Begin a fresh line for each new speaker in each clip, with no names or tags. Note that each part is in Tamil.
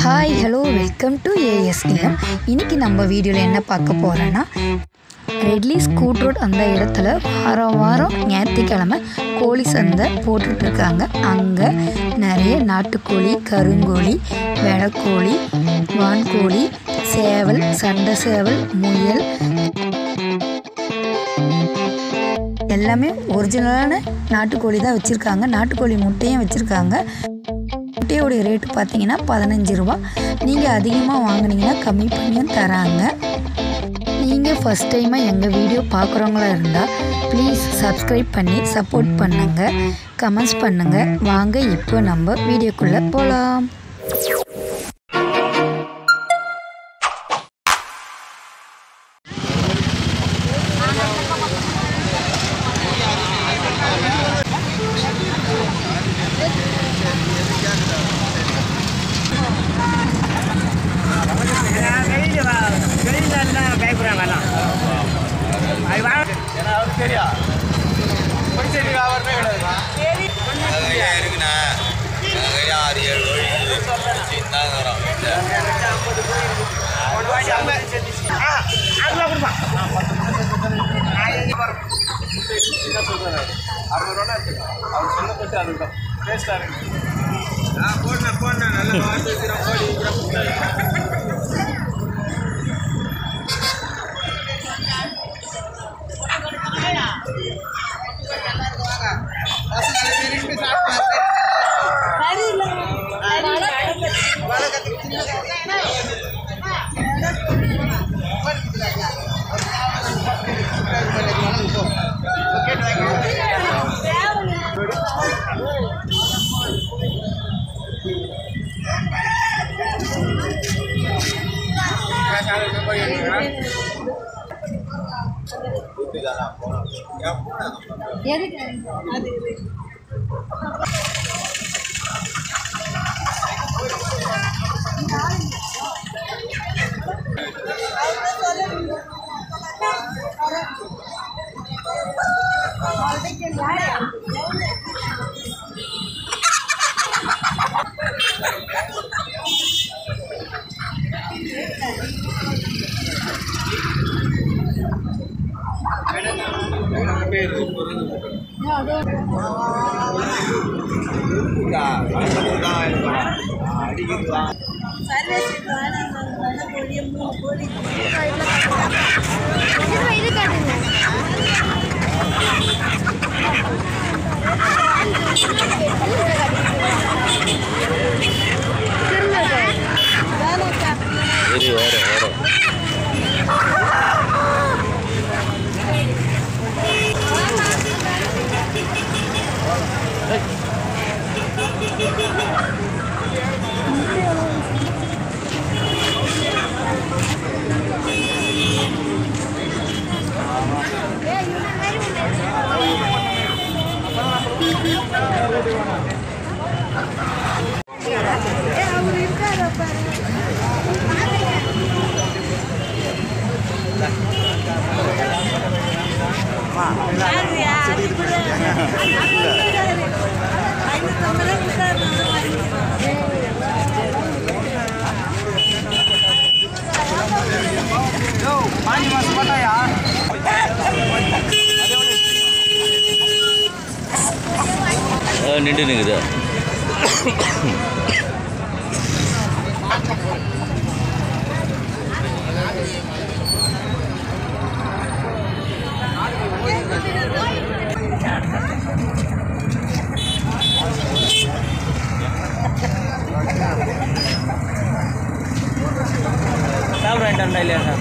Hi hello welcome to AS Illam இன்னைக்கு நம்ம வீடியோவில் என்ன பார்க்க போகிறோன்னா ரெட்லி ஸ்கூட் ரோட் அந்த இடத்துல வாரம் வாரம் ஞாயிற்றுக்கிழமை கோழி சந்தை போட்டுட்ருக்காங்க அங்கே நிறைய நாட்டுக்கோழி கருங்கோழி வெடக்கோழி வான்கோழி சேவல் சண்டை சேவல் முயல் எல்லாமே ஒரிஜினலான நாட்டுக்கோழி தான் வச்சுருக்காங்க நாட்டுக்கோழி முட்டையும் வச்சுருக்காங்க முட்டையோடைய ரேட்டு பார்த்தீங்கன்னா பதினஞ்சு ரூபா நீங்கள் அதிகமாக வாங்குனீங்கன்னா கம்மி பண்ணியும் தராங்க நீங்கள் ஃபஸ்ட் டைமாக எங்கள் வீடியோ பார்க்குறவங்களா இருந்தால் ப்ளீஸ் சப்ஸ்கிரைப் பண்ணி சப்போர்ட் பண்ணுங்கள் கமெண்ட்ஸ் பண்ணுங்கள் வாங்க இப்போ நம்ம வீடியோக்குள்ளே போகலாம்
நிறையா இருக்குண்ணா நிறையா ஆறு ஏழு கோழி வச்சுன்னு தான் இருக்கிறோம் போடணும் போடணும் நல்லா வாங்கி வைக்கிறோம் கோழி வைக்கிறோம் இது வேற வேற நின்று நிற்குது சாப்பிட்றேன் இல்லையா சார்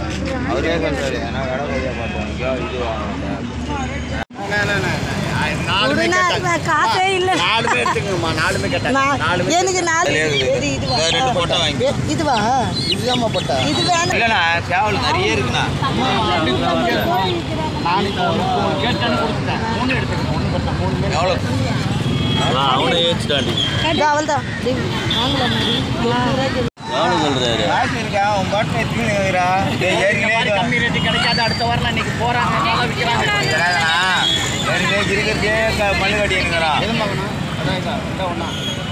அவரே சொல்றாரு ஏன்னா கடை வழியாக பார்த்தோம் இது வாங்க நாலுமே
கொடுனா,
கேட்டாங்க
காசே இல்ல.
நாலுமே எடுத்துக்கங்கம்மா நாலுமே கேட்டாங்க
நான்
நாலுமே
எனக்கு நாலு
இருக்குது.
இது இதுவா
வேற ரெண்டு போட்டா வாங்கி
ஏ, இதுவா
இதுதாம்மா போட்டா
இது வேணும்
இல்லைண்ணா சேவல் நிறைய இருக்குண்ணா எவ்வளோ அவனை ஏற்றுட்டாண்டி
இது அவள்தான் இது வாங்கலாம் மாதிரி
எவ்வளோ சொல்கிறாரு காசு இருக்கா உன் பாட்டு எத்தனை இருக்கிறா ஏற்கனவே கம்மி ரேட்டு கிடைக்காது அடுத்த வாரம் இன்னைக்கு போகிறாங்க ஏற்கனவே இருக்கிறதே மல்லு கட்டி இருக்கிறான் எதுவும் பார்க்கணும் அதான் ஒன்றா